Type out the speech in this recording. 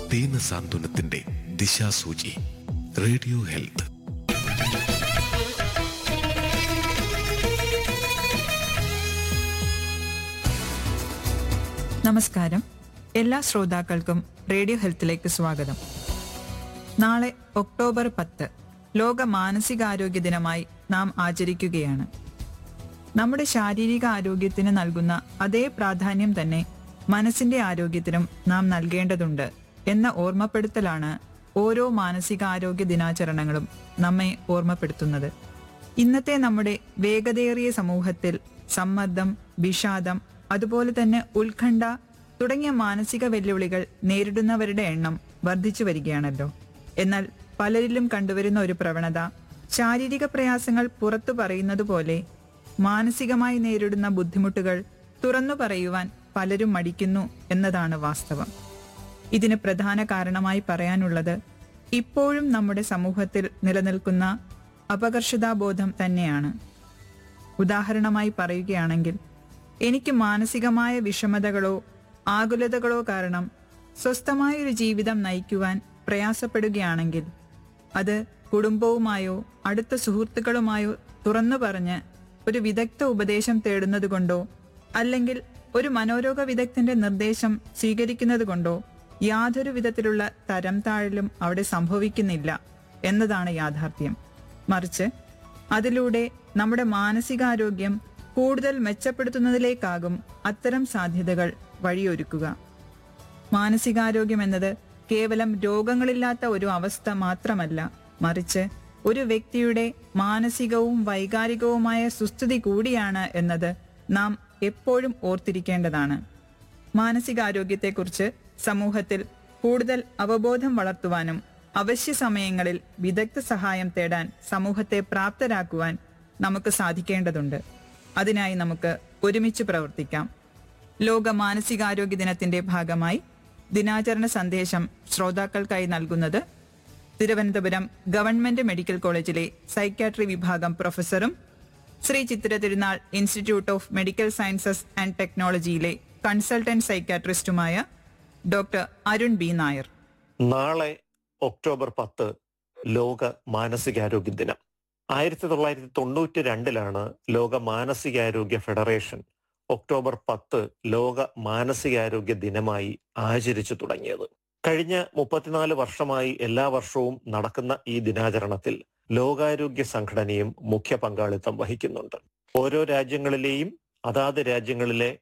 ദീന സാന്ത്വനത്തിന്റെ ദിശാസൂചി radio health നമസ്കാരം എല്ലാ ശ്രോതാക്കൾക്കും റേഡിയോ ഹെൽത്തിലേക്ക് സ്വാഗതം നാളെ ഒക്ടോബർ പത്ത് ലോക മാനസികാരോഗ്യ ദിനമായി നാം ആചരിക്കുകയാണ് നമ്മുടെ ശാരീരിക ആരോഗ്യത്തിന് നൽകുന്ന അതേ പ്രാധാന്യം തന്നെ മനസ്സിന്റെ ആരോഗ്യത്തിനും നാം നൽകേണ്ടതുണ്ട് എന്ന ഓർമ്മപ്പെടുത്തലാണ് ഓരോ മാനസികാരോഗ്യ ദിനാചരണങ്ങളും നമ്മെ ഓർമ്മപ്പെടുത്തുന്നത് ഇന്നത്തെ നമ്മുടെ വേഗതയേറിയ സമൂഹത്തിൽ സമ്മർദ്ദം വിഷാദം അതുപോലെ തന്നെ ഉത്കണ്ഠ തുടങ്ങിയ മാനസിക വെല്ലുവിളികൾ നേരിടുന്നവരുടെ എണ്ണം വർദ്ധിച്ചു വരികയാണല്ലോ എന്നാൽ പലരിലും കണ്ടുവരുന്ന ഒരു പ്രവണത ശാരീരിക പ്രയാസങ്ങൾ പുറത്തു പറയുന്നത് പോലെ മാനസികമായി നേരിടുന്ന ബുദ്ധിമുട്ടുകൾ തുറന്നു പറയുവാൻ പലരും മടിക്കുന്നു എന്നതാണ് വാസ്തവം ഇതിന് പ്രധാന കാരണമായി പറയാനുള്ളത് ഇപ്പോഴും നമ്മുടെ സമൂഹത്തിൽ നിലനിൽക്കുന്ന അപകർഷതാബോധം തന്നെയാണ് ഉദാഹരണമായി പറയുകയാണെങ്കിൽ എനിക്ക് മാനസികമായ വിഷമതകളോ ആകുലതകളോ കാരണം സ്വസ്ഥമായൊരു ജീവിതം നയിക്കുവാൻ പ്രയാസപ്പെടുകയാണെങ്കിൽ അത് കുടുംബവുമായോ അടുത്ത സുഹൃത്തുക്കളുമായോ തുറന്നു പറഞ്ഞ് ഒരു വിദഗ്ധ ഉപദേശം തേടുന്നതുകൊണ്ടോ അല്ലെങ്കിൽ ഒരു മനോരോഗ വിദഗ്ധന്റെ നിർദ്ദേശം സ്വീകരിക്കുന്നത് കൊണ്ടോ യാതൊരു വിധത്തിലുള്ള തരം താഴലും അവിടെ സംഭവിക്കുന്നില്ല എന്നതാണ് യാഥാർത്ഥ്യം മറിച്ച് അതിലൂടെ നമ്മുടെ മാനസികാരോഗ്യം കൂടുതൽ മെച്ചപ്പെടുത്തുന്നതിലേക്കാകും അത്തരം സാധ്യതകൾ വഴിയൊരുക്കുക മാനസികാരോഗ്യം എന്നത് കേവലം രോഗങ്ങളില്ലാത്ത ഒരു അവസ്ഥ മാത്രമല്ല മറിച്ച് ഒരു വ്യക്തിയുടെ മാനസികവും വൈകാരികവുമായ സുസ്ഥിതി കൂടിയാണ് എന്നത് നാം എപ്പോഴും ഓർത്തിരിക്കേണ്ടതാണ് മാനസികാരോഗ്യത്തെക്കുറിച്ച് സമൂഹത്തിൽ കൂടുതൽ അവബോധം വളർത്തുവാനും അവശ്യ സമയങ്ങളിൽ വിദഗ്ധ സഹായം തേടാൻ സമൂഹത്തെ പ്രാപ്തരാക്കുവാൻ നമുക്ക് സാധിക്കേണ്ടതുണ്ട് അതിനായി നമുക്ക് ഒരുമിച്ച് പ്രവർത്തിക്കാം ലോക മാനസികാരോഗ്യ ദിനത്തിന്റെ ഭാഗമായി ദിനാചരണ സന്ദേശം ശ്രോതാക്കൾക്കായി നൽകുന്നത് തിരുവനന്തപുരം ഗവൺമെന്റ് മെഡിക്കൽ കോളേജിലെ സൈക്യാട്രി വിഭാഗം പ്രൊഫസറും Sree Chitra Tirunal institute of medical sciences and ടെക്നോളജിയിലെ കൺസൾട്ടന്റ് സൈക്യാട്രിസ്റ്റുമായ ഡോക്ടർ അരുൺ ബി നായർ നാളെ ഒക്ടോബർ പത്ത് ലോക മാനസികാരോഗ്യ ദിനം ആയിരത്തി തൊള്ളായിരത്തി തൊണ്ണൂറ്റി രണ്ടിലാണ് ലോക മാനസികാരോഗ്യ ഫെഡറേഷൻ ഒക്ടോബർ പത്ത് ലോക മാനസികാരോഗ്യ ദിനമായി ആചരിച്ചു തുടങ്ങിയത് കഴിഞ്ഞ മുപ്പത്തിനാല് വർഷമായി എല്ലാ വർഷവും നടക്കുന്ന ഈ ദിനാചരണത്തിൽ ലോകാരോഗ്യ സംഘടനയും മുഖ്യ പങ്കാളിത്തം വഹിക്കുന്നുണ്ട് ഓരോ രാജ്യങ്ങളിലെയും അതാത് രാജ്യങ്ങളിലെ